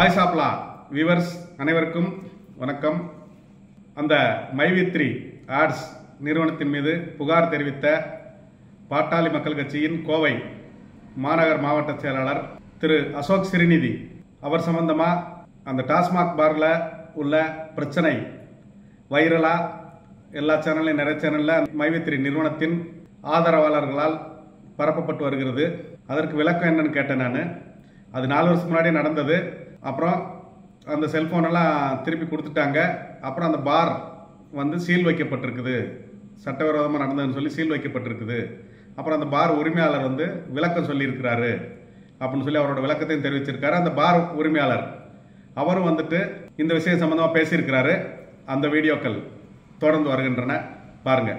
voice of law viewers அனைவருக்கும் வணக்கம் அந்த மைவித்ரி ஆட்ஸ் நிறுவனத்தின் மீது புகார் தெரிவித்த பாட்டாளி மக்கள் கட்சியின் கோவை மாநகர் மாவட்ட செயலாளர் திரு அசோக் சிறுநிதி அவர் சம்பந்தமா அந்த டாஸ்மாக் பார்ல உள்ள பிரச்சனை வைரலா எல்லா சேனல்லையும் நிறைய சேனல்ல மைவித்ரி நிறுவனத்தின் ஆதரவாளர்களால் பரப்பப்பட்டு வருகிறது அதற்கு விளக்கம் என்னன்னு கேட்டேன் நான் அது நாலு வருஷத்துக்கு முன்னாடி நடந்தது அப்புறம் அந்த செல்போன் எல்லாம் திருப்பி கொடுத்துட்டாங்க அப்புறம் அந்த பார் வந்து சீல் வைக்கப்பட்டிருக்குது சட்டவிரோதமாக நடந்ததுன்னு சொல்லி சீல் வைக்கப்பட்டிருக்குது அப்புறம் அந்த பார் உரிமையாளர் வந்து விளக்கம் சொல்லியிருக்கிறாரு அப்படின்னு சொல்லி அவரோட விளக்கத்தையும் தெரிவிச்சிருக்காரு அந்த பார் உரிமையாளர் அவரும் வந்துட்டு இந்த விஷயம் சம்பந்தமாக பேசியிருக்கிறாரு அந்த வீடியோக்கள் தொடர்ந்து வருகின்றன பாருங்க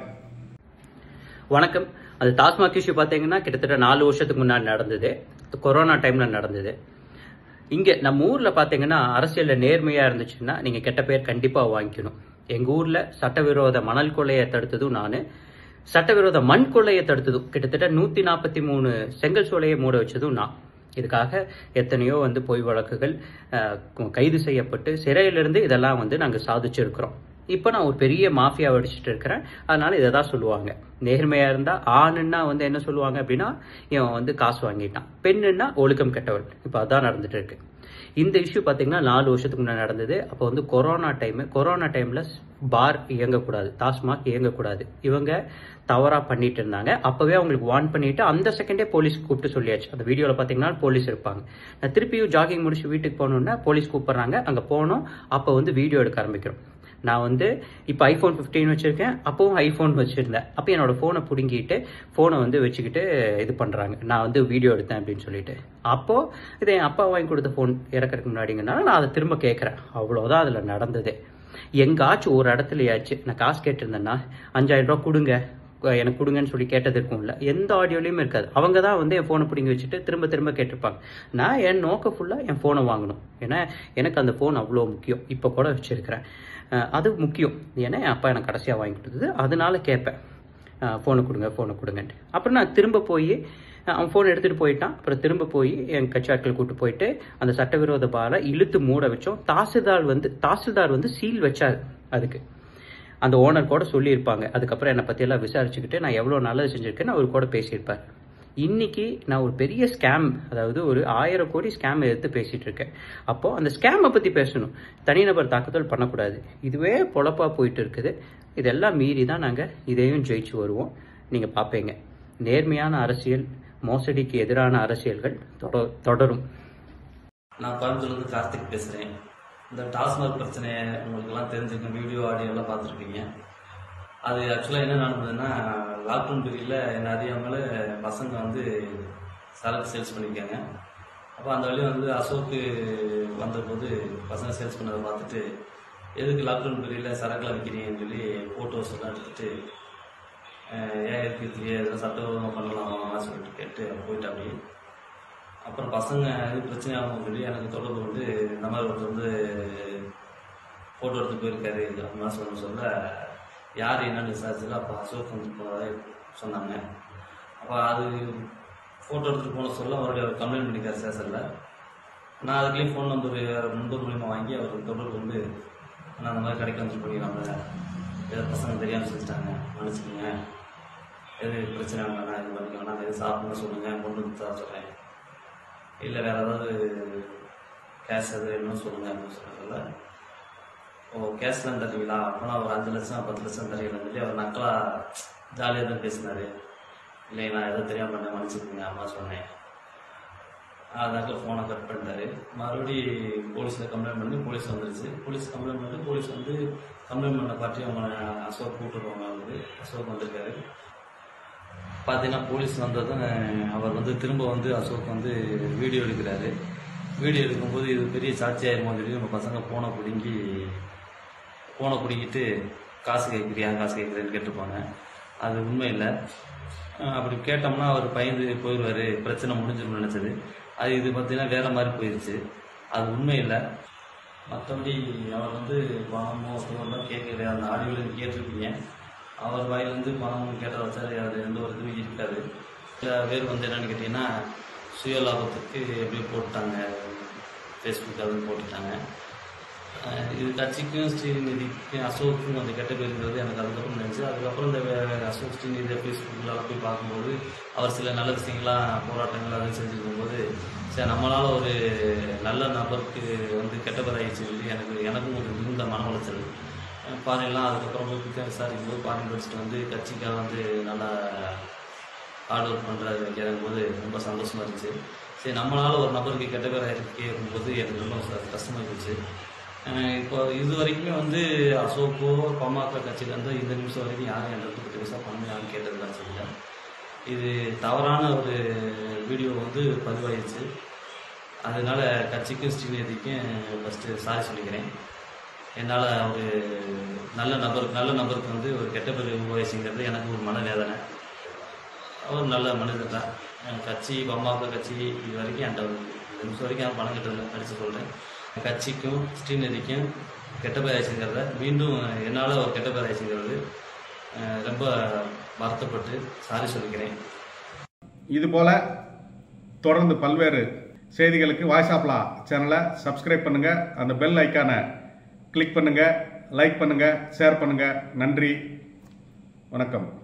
வணக்கம் அது டாஸ்மாக் இஷ்யூ பார்த்தீங்கன்னா கிட்டத்தட்ட நாலு வருஷத்துக்கு முன்னாடி நடந்தது கொரோனா டைம்ல நடந்தது இங்க நம்ம ஊர்ல பாத்தீங்கன்னா அரசியல்ல நேர்மையா இருந்துச்சுன்னா நீங்க கெட்ட பேர் கண்டிப்பா வாங்கிக்கணும் எங்க ஊர்ல சட்டவிரோத மணல் கொள்ளையை தடுத்ததும் நானு சட்டவிரோத மண் கொள்ளையை தடுத்ததும் கிட்டத்தட்ட நூத்தி நாற்பத்தி மூணு செங்கல் சோலையை மூட வச்சதும் நான் இதுக்காக எத்தனையோ வந்து பொய் வழக்குகள் அஹ், கைது செய்யப்பட்டு சிறையிலிருந்து இதெல்லாம் வந்து நாங்க சாதிச்சிருக்கிறோம் இப்போ நான் ஒரு பெரிய மாஃபியா அடிச்சுட்டு இருக்கிறேன் அதனால இதை தான் சொல்லுவாங்க நேர்மையா இருந்தா ஆணுன்னா வந்து என்ன சொல்லுவாங்க அப்படின்னா இவன் வந்து காசு வாங்கிட்டான் பெண்ணுன்னா ஒழுக்கம் கெட்டவள் இப்போ அதான் நடந்துட்டு இருக்கு இந்த இஷ்யூ பார்த்தீங்கன்னா நாலு வருஷத்துக்கு முன்னாடி நடந்தது அப்போ வந்து கொரோனா டைம் கொரோனா டைம்ல பார் இயங்கக்கூடாது டாஸ்மாக் இயங்கக்கூடாது இவங்க தவறா பண்ணிட்டு இருந்தாங்க அப்பவே அவங்களுக்கு வார்ன் பண்ணிட்டு அந்த செகண்டே போலீஸ் கூப்பிட்டு சொல்லியாச்சு அந்த வீடியோல பாத்தீங்கன்னா போலீஸ் இருப்பாங்க நான் திருப்பியும் ஜாகிங் முடிச்சு வீட்டுக்கு போகணுன்னா போலீஸ் கூப்பிடுறாங்க அங்க போனோம் அப்போ வந்து வீடியோ எடுக்க ஆரம்பிக்கிறோம் நான் வந்து இப்போ ஐஃபோன் 15 வச்சிருக்கேன் அப்பவும் ஐஃபோன் வச்சிருந்தேன் அப்போ என்னோட ஃபோனை பிடுங்கிட்டு ஃபோனை வந்து வச்சுக்கிட்டு இது பண்றாங்க நான் வந்து வீடியோ எடுத்தேன் அப்படின்னு சொல்லிட்டு அப்போ இது என் அப்பா வாங்கி கொடுத்த ஃபோன் இறக்கறதுக்கு முன்னாடிங்கனால நான் அதை திரும்ப கேட்கறேன் அவ்வளவுதான் அதுல நடந்தது எங்காச்சும் ஒரு இடத்துலயாச்சு நான் காசு கேட்டிருந்தேன்னா அஞ்சாயிரம் ரூபாய் கொடுங்க எனக்கு கொடுங்கன்னு சொல்லி கேட்டது இருக்கும்ல எந்த ஆடியோலையும் இருக்காது அவங்க தான் வந்து என் ஃபோனை பிடிங்கி வச்சுட்டு திரும்ப திரும்ப கேட்டிருப்பாங்க நான் என் நோக்கம் ஃபுல்லாக என் ஃபோனை வாங்கணும் ஏன்னா எனக்கு அந்த ஃபோன் அவ்வளோ முக்கியம் இப்போ கூட வச்சிருக்கிறேன் அஹ் அது முக்கியம் ஏன்னா என் அப்பா எனக்கு கடைசியாக வாங்கி கொடுத்தது அதனால கேட்பேன் ஃபோனை கொடுங்க ஃபோனை கொடுங்கன்ட்டு அப்புறம் நான் திரும்ப போய் அவன் ஃபோன் எடுத்துகிட்டு போயிட்டான் அப்புறம் திரும்ப போய் என் கட்சாட்கள் கூட்டு போயிட்டு அந்த சட்டவிரோத பாரை இழுத்து மூட வச்சோம் தாசில்தார் வந்து தாசில்தார் வந்து சீல் வச்சாரு அதுக்கு அந்த ஓனர் கூட சொல்லியிருப்பாங்க அதுக்கப்புறம் என்னை பற்றியெல்லாம் விசாரிச்சுக்கிட்டு நான் எவ்வளோ நல்லது செஞ்சுருக்கேன்னு அவர் கூட பேசியிருப்பார் இன்னைக்கு நான் ஒரு பெரிய ஸ்கேம் அதாவது ஒரு ஆயிரம் கோடி ஸ்கேம் எடுத்து பேசிட்டு இருக்கேன் அப்போ அந்த ஸ்கேமை பத்தி பேசணும் தனிநபர் தாக்குதல் பண்ணக்கூடாது இதுவே பொழப்பா போயிட்டு இருக்குது இதெல்லாம் மீறி தான் நாங்க இதையும் ஜெயிச்சு வருவோம் நீங்க பாப்பீங்க நேர்மையான அரசியல் மோசடிக்கு எதிரான அரசியல்கள் தொட- தொடரும் நான் கோயம்புத்தூர்லேருந்து கார்த்திக் பேசுகிறேன் இந்த டாஸ்மாக் பிரச்சனையை உங்களுக்கெல்லாம் தெரிஞ்சிருக்கும் வீடியோ ஆடியோ எல்லாம் பார்த்துருப்பீங்க அது ஆக்சுவலாக என்ன நடந்ததுன்னா லாக்டவுன் பீரியடில் என்ன அறியாமல் பசங்க வந்து சரக்கு சேல்ஸ் பண்ணியிருக்காங்க அப்போ அந்த வழி வந்து அசோக்கு வந்தபோது பசங்க சேல்ஸ் பண்ணதை பார்த்துட்டு எதுக்கு லாக்டவுன் பீரியடில் சரக்குலாம் விற்கிறீங்கன்னு சொல்லி ஃபோட்டோஸ் எல்லாம் எடுத்துட்டு அஹ், ஏன் இருக்கிறதுலையே எதாவது சட்டவிரோதமாக பண்ணலாமா சொல்லிட்டு கேட்டு போயிட்டு அப்படியே அப்புறம் பசங்க இது பிரச்சனை ஆகும் சொல்லி எனக்கு தொடர்பு வந்து இந்த மாதிரி ஒருத்தர் வந்து ஃபோட்டோ எடுத்து போயிருக்காரு அந்த மாதிரி சொல்ல சொல்ல யார் என்னன்னு விசாரிச்சல அப்போ அசோக் வந்து போனதாக சொன்னாங்க அப்போ அது ஃபோட்டோ எடுத்துகிட்டு போன சொல்ல அவருடைய கம்ப்ளைண்ட் பண்ணிக்கார் ஸ்டேஷனில் நான் அதுக்குள்ளேயும் ஃபோன் நம்பர் நண்பர் மூலியமா வாங்கி அவர் தொடர்பு வந்து நான் அந்த மாதிரி கடைக்கு வந்து போயிடலாம்ல ஏதோ பசங்க தெரியாமல் செஞ்சுட்டாங்க மன்னிச்சுக்கோங்க எது பிரச்சனை வேணாம் இது பண்ணிக்க வேணாம் எது சாப்பிடணும் சொல்லுங்கள் கொண்டு வந்து தர சொல்கிறேன் இல்லை வேற ஏதாவது கேஷ் எது வேணும்னு சொல்லுங்க அப்படின்னு சொல்ல ஓ கேஷ்லாம் தருவீங்களா அப்போனா ஒரு அஞ்சு லட்சம் பத்து லட்சம் தருவீங்கன்னு சொல்லி அவர் நக்கலா ஜாலியாக தான் பேசினாரு இல்லை நான் எதுவும் தெரியாமல் பண்ண மன்னிச்சுக்கோங்க அம்மா சொன்னேன் அதாக்க ஃபோனை கட் பண்ணிட்டாரு மறுபடி போலீஸில் கம்ப்ளைண்ட் பண்ணி போலீஸ் வந்துருச்சு போலீஸ் கம்ப்ளைண்ட் பண்ணி போலீஸ் வந்து கம்ப்ளைண்ட் பண்ண பார்ட்டி அவங்க அசோக் கூப்பிட்டுருவாங்க வந்து அசோக் வந்திருக்காரு பார்த்தீங்கன்னா போலீஸ் வந்ததும் அவர் வந்து திரும்ப வந்து அசோக் வந்து வீடியோ எடுக்கிறாரு வீடியோ எடுக்கும்போது இது பெரிய சாட்சி ஆயிருமோ சொல்லி நம்ம பசங்க ஃபோனை பிடுங்கி ஃபோனை பிடிங்கிட்டு காசு கேட்குறியா காசு கேட்குறேன்னு கேட்டிருப்பாங்க அது உண்மை இல்லை அஹ் அப்படி கேட்டோம்னா அவர் பயந்து போயிடுவார் பிரச்சனை முடிஞ்சிரும்னு நினச்சது அது இது பார்த்தீங்கன்னா வேற மாதிரி போயிடுச்சு அது உண்மை இல்லை மற்றபடி அவர் வந்து பணமோ தான் கேட்கல அந்த ஆடியோவில் கேட்டிருப்பீங்க அவர் வாயிலிருந்து பணம் கேட்டதை வச்சாரு அது எந்த ஒரு இதுவும் இருக்காது இல்லை வேறு வந்து என்னன்னு கேட்டிங்கன்னா சுய லாபத்துக்கு எப்படி போட்டாங்க ஃபேஸ்புக் அதுன்னு போட்டுட்டாங்க அஹ் இது கட்சிக்கும் ஸ்ரீநிதிக்கும் அசோக்குக்கும் அந்த கெட்ட பேருங்கிறது எனக்கு அதுக்கப்புறம் நினைச்சு அதுக்கப்புறம் இந்த வே- அசோக் ஸ்ரீநிதி ஃபேஸ்புக்கில் போய் பார்க்கும்போது அவர் சில நல்ல விஷயங்களாம் போராட்டங்கள் அது செஞ்சுருக்கும் போது சரி நம்மளால ஒரு நல்ல நபருக்கு வந்து கெட்ட பேர் ஆயிடுச்சு சொல்லி எனக்கு எனக்கும் ஒரு மிகுந்த மன உளைச்சல் பாருங்கலாம் அதுக்கப்புறம் போய் பிக்க விசாரிக்கும் போது பாருங்க படிச்சுட்டு வந்து கட்சிக்காக வந்து நல்லா ஹார்ட் ஒர்க் பண்ணுறது வைக்கிறங்கும் போது ரொம்ப சந்தோஷமா இருந்துச்சு சரி நம்மளால ஒரு நபருக்கு கெட்ட பேர் ஆயிருக்கே இருக்கும்போது எனக்கு ரொம்ப ச- கஷ்டமா இருந்துச்சு அஹ் இப்போ இது வரைக்குமே வந்து அசோக்கோ பாமக கட்சியிலேருந்து இந்த நிமிஷம் வரைக்கும் யாரும் எந்த பத்து பைசா பணம் யாரும் கேட்டதுலாம் சொல்லல இது தவறான ஒரு வீடியோ வந்து பதிவாயிருச்சு அதனால கட்சிக்கும் ஸ்ரீநிதிக்கும் ஃபஸ்ட்டு சாரி சொல்லிக்கிறேன் என்னால் ஒரு நல்ல நபருக்கு நல்ல நபருக்கு வந்து ஒரு கெட்ட பேர் உருவாயிச்சுங்கிறது எனக்கு ஒரு மனவேதனை அவர் நல்ல மனிதர் தான் அஹ் கட்சி பாமக கட்சி இது வரைக்கும் என்கிட்ட ஒரு இந்த நிமிஷம் வரைக்கும் நான் பணம் கட்டதில்லை அடித்து சொல்கிறேன் கட்சிக்கும் ஸ்ரீநிதிக்கும் கெட்ட பேர் ஆயிடுச்சுங்கிறத மீண்டும் என்னால் ஒரு கெட்ட பேர் ஆயிடுச்சுங்கிறது அஹ் ரொம்ப வருத்தப்பட்டு சாரி சொல்லிக்கிறேன் இது போல தொடர்ந்து பல்வேறு செய்திகளுக்கு வாய்ஸ் ஆப்லா சேனலை சப்ஸ்கிரைப் பண்ணுங்க அந்த பெல் ஐக்கானை கிளிக் பண்ணுங்க லைக் பண்ணுங்க ஷேர் பண்ணுங்க நன்றி வணக்கம்